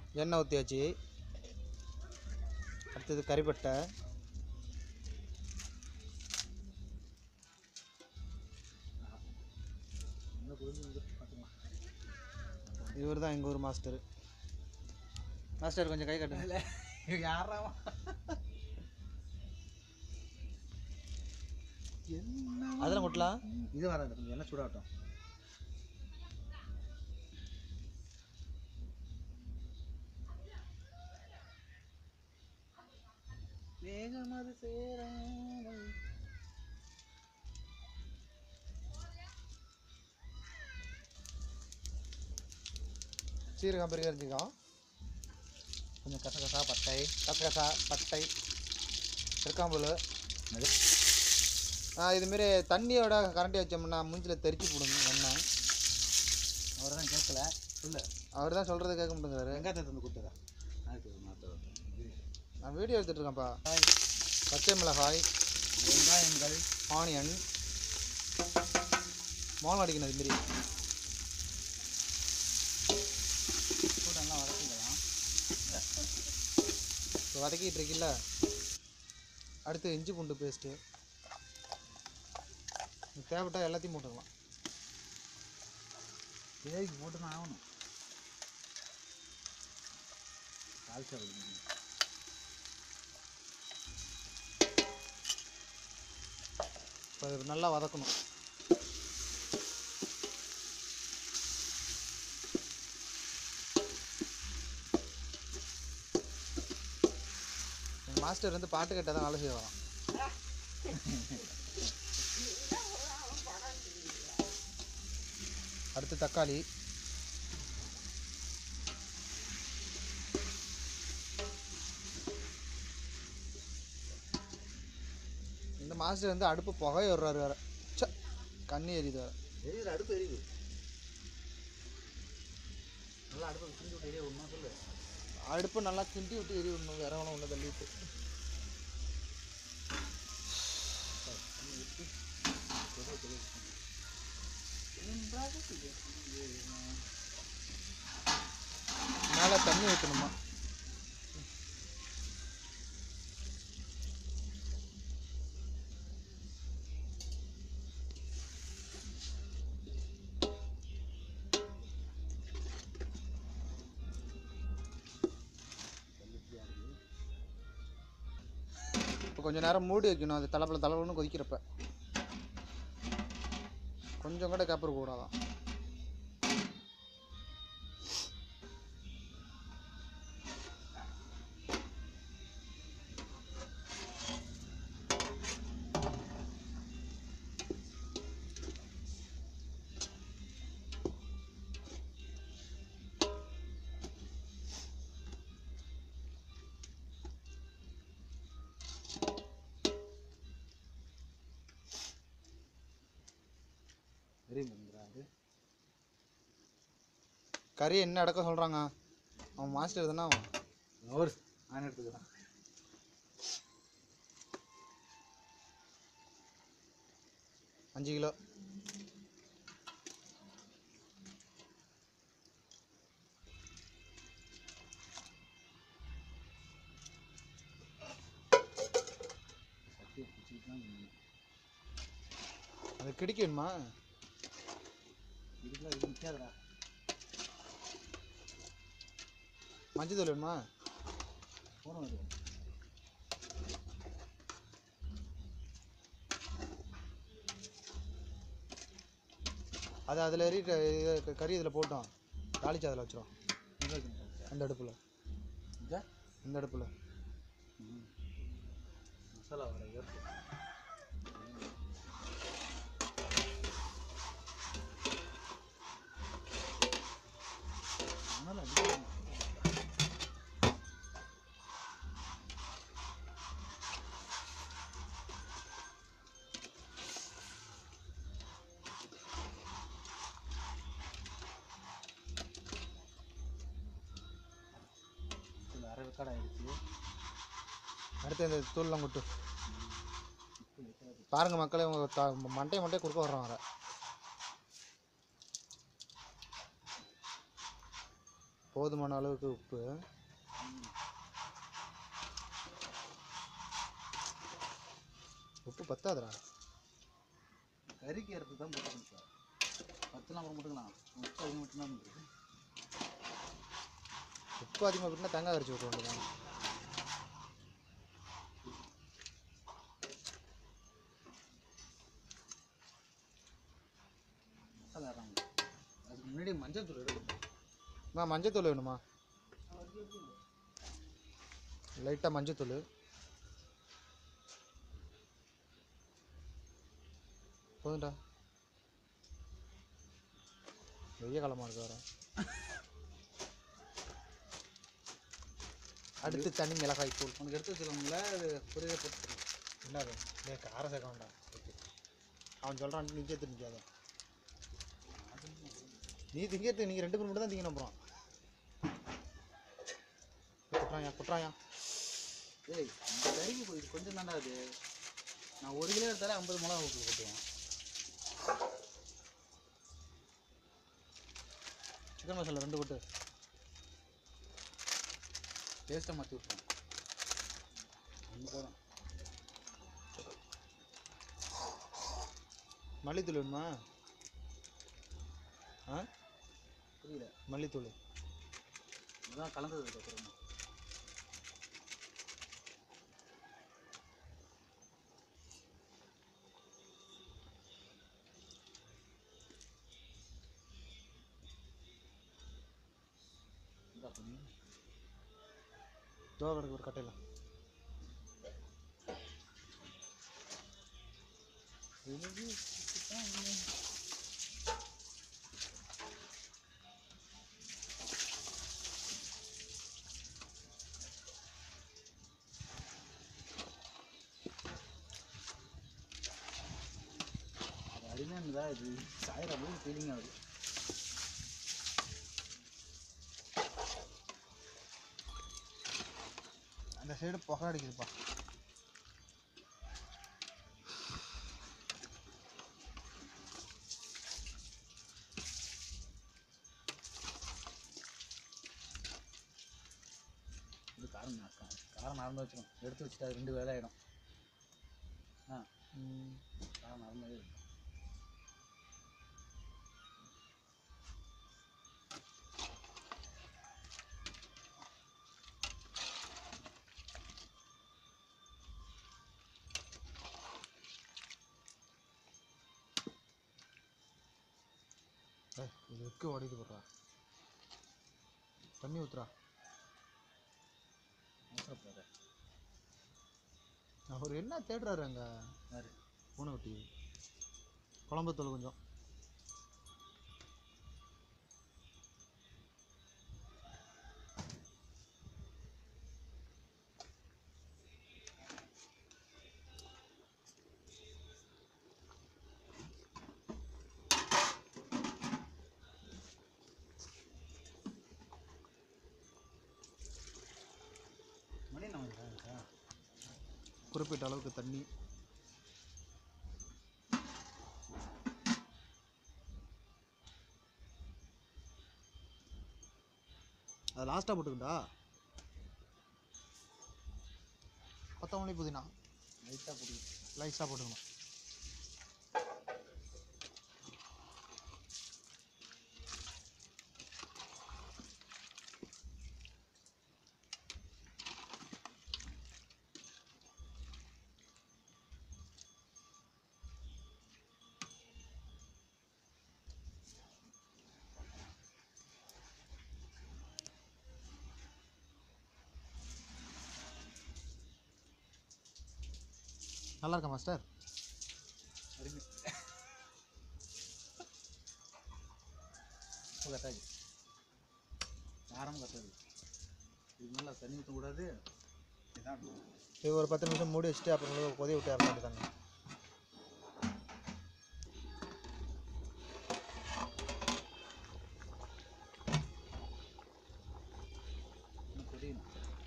எண்ணெய் ஊற்றியாச்சு அடுத்தது கறிப்பட்டை இவர் தான் எங்கள் ஊர் மாஸ்டர் மாஸ்டர் கொஞ்சம் கை கட்டுங்க யாரா என்ன அதெல்லாம் கொட்டலாம் இது வராது கொஞ்சம் எண்ணெய் சூடாகட்டும் வேகம் அது சேராமல் சீரகம் பெருக அரிஞ்சிக்கலாம் கொஞ்சம் கசகசா பட்டை கசகசா பட்டை திருக்காம்பூல் அது இதுமாரி தண்ணியோட கரண்டி வச்சோம்னா மூஞ்சில் தெரிச்சு போடுங்க எண்ணெய் அவர் தான் கேட்கல சொல்லு அவர் தான் சொல்கிறது கேட்க மாட்டேங்கிறாரு வெங்காயத்தை தந்து கொடுத்துறா அதுக்கு மாற்ற நான் வீடியோ எடுத்துகிட்டு இருக்கேன்ப்பா பச்சை மிளகாய் வெங்காயங்கள் ஆனியன் மோளம் அடிக்கணும் இதுமாரி சூடெல்லாம் வதக்கிக்கலாம் இப்போ வதக்கிட்டு இருக்குல்ல அடுத்து இஞ்சி பூண்டு பேஸ்ட்டு தேவைப்பட்டா எல்லாத்தையும் போட்டுக்கலாம் தேவைக்கு போட்டு தான் ஆகணும் தால்ச்சா இப்போ அது நல்லா வதக்கணும் எங்கள் மாஸ்டர் வந்து பாட்டு கேட்டால் தான் வேலை செய்ய வரோம் அடுத்து தக்காளி இந்த மாஸ்டர் வந்து அடுப்பு புகை விடுறாரு வேற ச்ச கண்ணி எரியுது வேற எரியுது அடுப்பு எரியுது நல்லா அடுப்பை சிந்தி விட்டு எரிய ஒன்றா சொல்லு அடுப்பு நல்லா கிண்டி விட்டு எரி விடணும் வேற ஒன்றும் ஒன்று தள்ளிட்டு மேலே தண்ணி ஊற்றணுமா இப்போ கொஞ்ச நேரம் மூடி வைக்கணும் அது தலைப்பில் தலைப்புன்னு கொதிக்கிறப்ப கொஞ்சம் கூட கேப்பர் கூடாதான் எரியுதுங்கிறா அது கறி என்ன அடக்க சொல்கிறாங்க அவன் மாஸ்டர் தானே அவன் ஒரு நான் எடுத்துக்கிறேன் அஞ்சு கிலோ சட்டியை பிடிச்சிட்டு தான் அது கிடைக்கணுமா இதுக்குலாம் இது நிற்காதுடா மஞ்சள் தூள் வேணுமா போன வருது அது அதில் எறி கறி இதில் போட்டோம் தாளிச்சு அதில் வச்சிரும் அந்த அடுப்பில் இதா இந்த அடுப்பில் மசாலா வர ஏற்பு அதனால அடிக்கடி இது அரை வெக்காடு ஆயிடுச்சு அடுத்து இந்த தூள்லாம் கொட்டு பாருங்க மக்களே உங்க த- மண்டைய மண்டைய குறுக்க வர்றான் வர போதுமான அளவுக்கு உப்பு உப்பு பத்தாதுடா கறிக்கு ஏறது தான் போட்டுக்கணும் சார் பத்துலாம் அப்புறம் போட்டுக்கலாம் உப்பு அதிகம் மட்டும்தான் இருக்குது உப்பு அதிகமாக போட்டுனா தேங்காய் அரைச்சி விட்டு வேண்டியதான் மசாலா இறங்க அதுக்கு முன்னாடி மஞ்சள் தூள் எடுக்கணும் அம்மா மஞ்சத்தூள் வேணுமா லைட்டாக மஞ்சத்தூள் போதும்டா வெய்ய காலமாக இருக்கு வர அடுத்து தனி மிளகாய் தூள் உனக்கு எடுத்து வச்சுக்கோங்கள அது பொரியலை போட்டு என்னது டே கார சேர்க்க வேண்டாம் அவன் சொல்கிறான் நீ சேர்த்து நிற்காத நீ திங்கிறது நீங்கள் ரெண்டு பேர் மட்டும் தான் திங்கணும் அப்புறம் குட்றாயா குட்றாயா ஏய் இந்த கறிக்கு போய் இது கொஞ்சம் தாண்டா அது நான் ஒரு கிலோ எடுத்தாலே ஐம்பது மிளகா உப்பு போட்டுவேன் சிக்கன் மசாலா ரெண்டு போட்டு டேஸ்ட்டை மாற்றி விட்ருவேன் ஒன்று போதும் மல்லித்தூள் வேணுமா ஆ புரியல மல்லித்தூள் இதுதான் கலந்ததுக்கு அப்புறமா இந்தா பண்ணி தோ கிடக்கு ஒரு கட்டையில் அது அருமையாக தான் இது சாயிர போது ஃபீலிங் ஆகுது அந்த சைடு புகை அடிக்குதுப்பா இது காரம் நா- கா- காரம் நடந்து வச்சுக்கணும் எடுத்து வச்சுட்டு அது ரெண்டு வேலை ஆகிடும் ஆ ம், காரம் நடந்தது ஏய், இது வெக்க உடையுது போடுறா தண்ணி ஊத்துறா அவசரப்படாத அவர் என்ன தேடுறாரு அங்கே யாரு பூனை குட்டி குழம்பு தூள் கொஞ்சம் மணி நம்ம இருக்கா குறிப்பிட்ட அளவுக்கு தண்ணி அது லாஸ்ட்டாக போட்டுக்கிட்டா கொத்தமல்லி புதினா லைட்டாக பிடிக்கும் லைஸாக போட்டுக்கணும் நல்லா இருக்கா மாஸ்டர் அருமை உப்பு கட்டாது காரம் கட்டாது இது நல்லா தண்ணி ஊற்றக்கூடாது இதான் இது ஒரு பத்து நிமிஷம் மூடி வச்சுட்டு அப்புறம் கொதி விட்டு இறக்க வேண்டியதாங்க இன்னும் கொதியணும்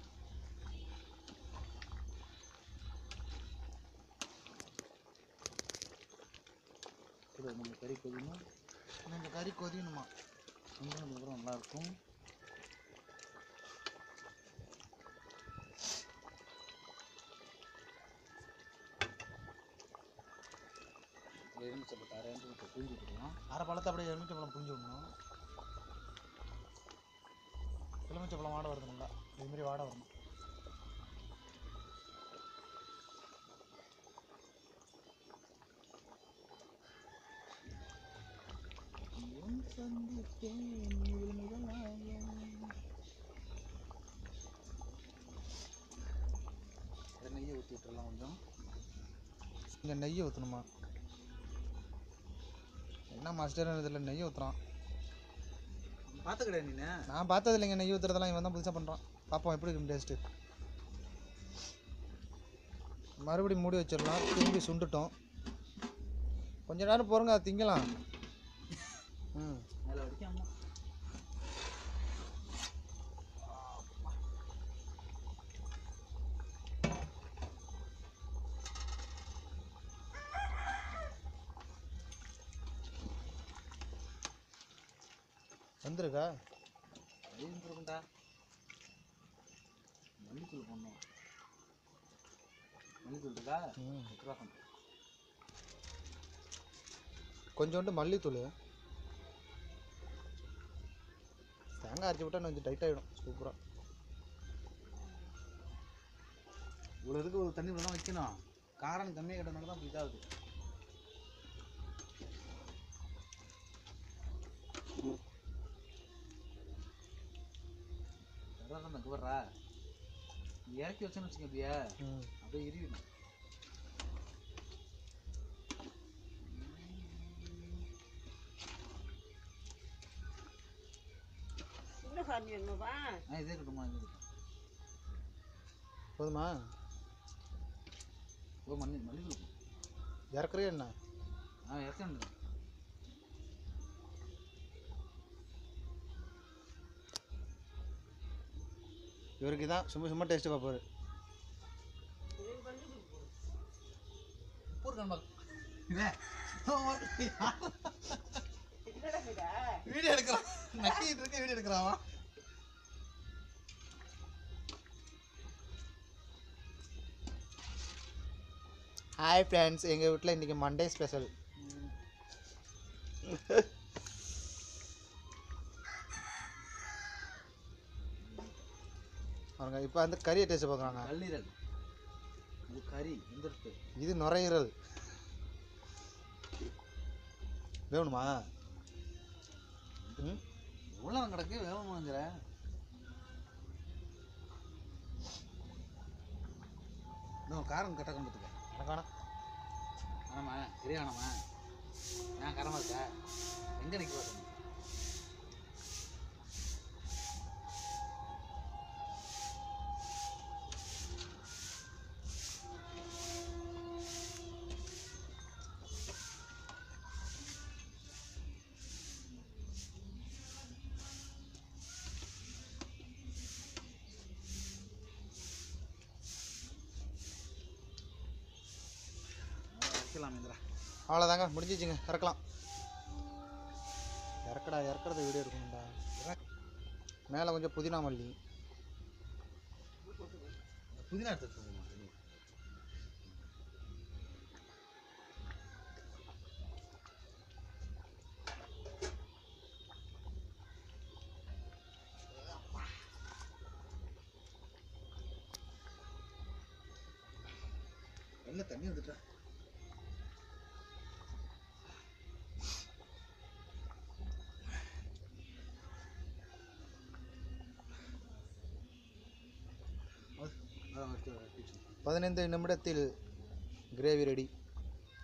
இது நம்ம கறி கொதியணும் இந்த கறி கொதியணுமா கொஞ்சம் அதுக்கப்புறம் நல்லாயிருக்கும் புரிஞ்சு விட்டுருவோம் அரை பழத்தை அப்படியே எலுமிச்சை பழம் புரிஞ்சு விடணும் எலுமிச்சை பழம் வாட வரணுங்களா இதுமாரி வாட வரணும் நெய்யை ஊற்றி விட்டுறலாம் கொஞ்சம் இங்கே நெய்யை ஊற்றணுமா என்ன மாஸ்டர் இதில் நெய்யை ஊற்றுறான் பார்த்து கிடையாது நீ நான் பார்த்தது இல்லைங்க நெய் ஊற்றுறதெல்லாம் இவன் தான் புதுசாக பண்ணுறான் பார்ப்போம் எப்படி இருக்கும் டேஸ்ட்டு மறுபடியும் மூடி வச்சிடலாம் திரும்பி சுண்டுட்டோம் கொஞ்ச நேரம் போகிறோங்க அதை திங்கலாம் ம் மேலே வடிக்காம வந்துருக்கா இருக்குண்டா மல்லித்தூள் போடணும் மல்லித்தூள் இருக்கா ம் எட்டு ரூபா கொண்டு. கொஞ்சோண்டு மல்லித்தூள் தேங்காய் அரைச்சி விட்டா கொஞ்சம் டைட் ஆகிடும் சூப்பராக இவ்வளோ இருக்கு ஒரு தண்ணி தான் வைக்கணும் காரம் கம்மியாக கிட்டனால தான் இப்படி இதாகுது அதான் அந்த வர்றா இறக்கி வச்சேன்னு வச்சுக்க அப்படியே ம் அப்படியே இறுவிடும் ஆ இதே கட்டுமா இது போதுமா ஓ மல்லி மல்லித்தூள் இறக்குறியா என்ன ஆ இறக்கணும் இவருக்கு தான் சும்மா சும்மா டேஸ்ட்டு பார்ப்பாரு உப்பு இருக்கணும் வீடியோ எடுக்கிறான் நக்கிட்டு இருக்க வீடியோ எடுக்கிறான் ஹாய் ஃப்ரெண்ட்ஸ் எங்கள் வீட்டில் இன்றைக்கி மண்டே ஸ்பெஷல் அவங்க இப்போ வந்து கறியை டேஸ்ட் பார்க்குறாங்க கல்லீரல் இது கறி எந்திரத்து இது நுரையீரல் வேணுமா ம் எவ்வளோ கிடக்கு வேகமாங்கிற இன்னும் காரம் கட்ட கொண்டுத்துக்க எனக்கு வேணாம் ஆனாமா பெரிய ஆனாமா ஏன் காரமாக இருக்கா எங்கே நிற்க பார்க்கணும் வைக்கலாம் இந்திரா அவ்வளோதாங்க முடிஞ்சிச்சுங்க இறக்கலாம் இறக்கடா இறக்குறது வீடியோ எடுக்கணும்டா மேலே கொஞ்சம் புதினா மல்லி புதினா எடுத்து வச்சுக்கோமா என்ன தண்ணி வந்துட்டா அதான் வச்சு வச்சு பதினைந்து நிமிடத்தில் கிரேவி ரெடி